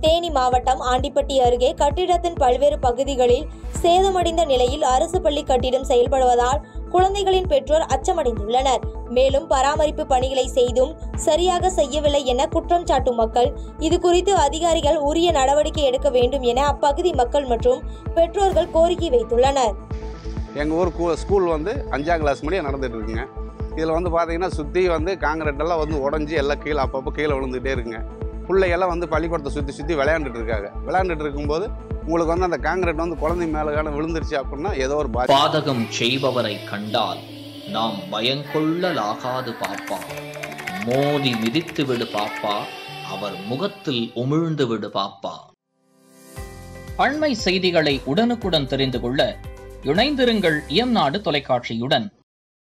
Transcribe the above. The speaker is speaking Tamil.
தேனி மாவட்டம் ஆண்டிப்பட்டி அருகே கட்டிடத்தின் பல்வேறு பகுதிகளில் சேதமடைந்த நிலையில் அரசு பள்ளி கட்டிடம் செயல்படுவதால் குழந்தைகளின் பெற்றோர் அச்சமடைந்துள்ளனர் மேலும் பராமரிப்பு பணிகளை செய்தும் சரியாக செய்யவில்லை என குற்றம் சாட்டும் மக்கள் இது குறித்து அதிகாரிகள் உரிய நடவடிக்கை எடுக்க வேண்டும் என அப்பகுதி மக்கள் மற்றும் பெற்றோர்கள் கோரிக்கை வைத்துள்ளனர் எங்கள் ஊர் கூ ஸ்கூல் வந்து அஞ்சாம் கிளாஸ் முடிய நடந்துட்டு இருக்குங்க இதில் வந்து பார்த்தீங்கன்னா சுற்றி வந்து காங்கிரீட் எல்லாம் வந்து உடஞ்சி எல்லாம் கீழே அப்பப்போ கீழே விழுந்துகிட்டே இருக்குங்க பிள்ளைகள்லாம் வந்து பள்ளிக்கூடத்தை சுற்றி சுற்றி விளையாண்டுட்டு இருக்காங்க விளையாண்டுட்டு இருக்கும்போது உங்களுக்கு வந்து அந்த காங்கிரீட் வந்து குழந்தை மேலே விழுந்துருச்சு அப்படின்னா ஏதோ ஒரு பாதி பாதகம் செய்பவரை கண்டால் நாம் பயங்கொள்ளலாகாது பாப்பா மோதி மிதித்து விடு பாப்பா அவர் முகத்தில் உமிழ்ந்து விடு பாப்பா அண்மை செய்திகளை உடனுக்குடன் தெரிந்து கொள்ள இணைந்திருங்கள் இயம்நாடு தொலைக்காட்சியுடன்